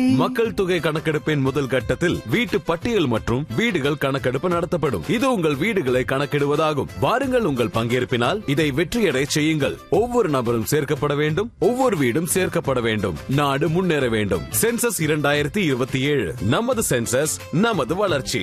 மக்கள் தொகை கணக்கெடுப்பின் முதல் கட்டத்தில் வீட்டு பட்டியல் மற்றும் வீடுகள் கணக்கெடுப்பு நடத்தப்படும் இது உங்கள் வீடுகளை கணக்கிடுவதாகும் வாருங்கள் உங்கள் பங்கேற்பினால் இதை வெற்றியடை செய்யுங்கள் ஒவ்வொரு நபரும் சேர்க்கப்பட வேண்டும் ஒவ்வொரு வீடும் சேர்க்கப்பட வேண்டும் நாடு முன்னேற வேண்டும் சென்சஸ் இரண்டாயிரத்தி இருபத்தி ஏழு நமது சென்சஸ் நமது வளர்ச்சி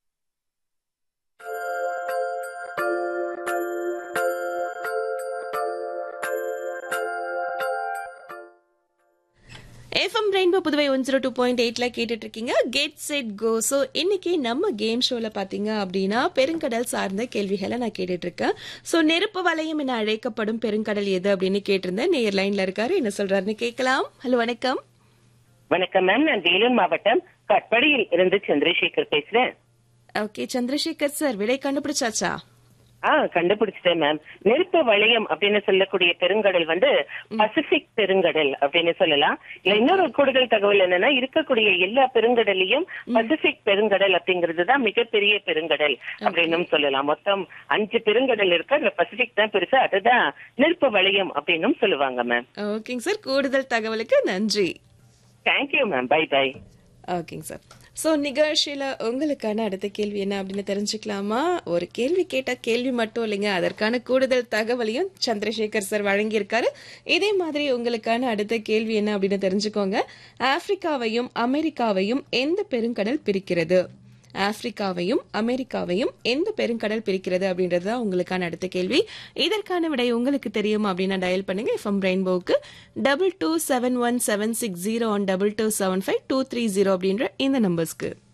FM rainbow Puduvai one zero two point எயிட்ல கேட்டுட்டு இருக்கீங்க கெட் செட் கோ ஸோ இன்னைக்கு நம்ம கேம் ஷோல பாத்தீங்க அப்படின்னா பெருங்கடல் சார்ந்த கேள்விகளை நான் கேட்டுட்டு இருக்கேன் ஸோ நெருப்பு வளையம் என அழைக்கப்படும் பெருங்கடல் எது அப்படின்னு கேட்டிருந்தேன் நேர் லைன்ல இருக்காரு என்ன சொல்றாருன்னு கேட்கலாம் ஹலோ வணக்கம் வணக்கம் மேம் நான் வேலூர் மாவட்டம் கட்படியில் இருந்து சந்திரசேகர் பேசுறேன் ஓகே சந்திரசேகர் சார் விடை கண்டுபிடிச்சாச்சா ஆ கண்டுபிடிச்சிட்டேன் மேம் நெருப்பு வளையம் அப்படின்னு சொல்லக்கூடிய பெருங்கடல் வந்து பசிபிக் பெருங்கடல் அப்படின்னு சொல்லலாம் இல்ல இன்னொரு கூடுதல் தகவல் என்னன்னா இருக்கக்கூடிய எல்லா பெருங்கடலையும் பசிபிக் பெருங்கடல் அப்படிங்கிறது தான் மிகப்பெரிய பெருங்கடல் அப்படின்னு சொல்லலாம் மொத்தம் அஞ்சு பெருங்கடல் இருக்கு அதுல பசிபிக் தான் பெருசு அதுதான் நெருப்பு வளையம் அப்படின்னும் சொல்லுவாங்க மேம் ஓகேங்க சார் கூடுதல் தகவலுக்கு நன்றி தேங்க்யூ மேம் பை பை ஓகேங்க சார் ஸோ நிகழ்ச்சியில் உங்களுக்கான அடுத்த கேள்வி என்ன அப்படின்னு தெரிஞ்சுக்கலாமா ஒரு கேள்வி கேட்ட கேள்வி மட்டும் இல்லைங்க அதற்கான கூடுதல் தகவலையும் சந்திரசேகர் சார் வழங்கியிருக்காரு இதே மாதிரி உங்களுக்கான அடுத்த கேள்வி என்ன அப்படின்னு தெரிஞ்சுக்கோங்க ஆப்பிரிக்காவையும் அமெரிக்காவையும் எந்த பெருங்கடல் பிரிக்கிறது ஆப்பிரிக்காவையும் அமெரிக்காவையும் எந்த பெருங்கடல் பிரிக்கிறது அப்படின்றது தான் உங்களுக்கான அடுத்த கேள்வி இதற்கான விடை உங்களுக்கு தெரியும் அப்படின்னா டயல் பண்ணுங்க எஃப்எம் ரெயின்போவுக்கு double two seven one seven six zero one double two seven five two three zero அப்படின்ற இந்த நம்பர்ஸ்க்கு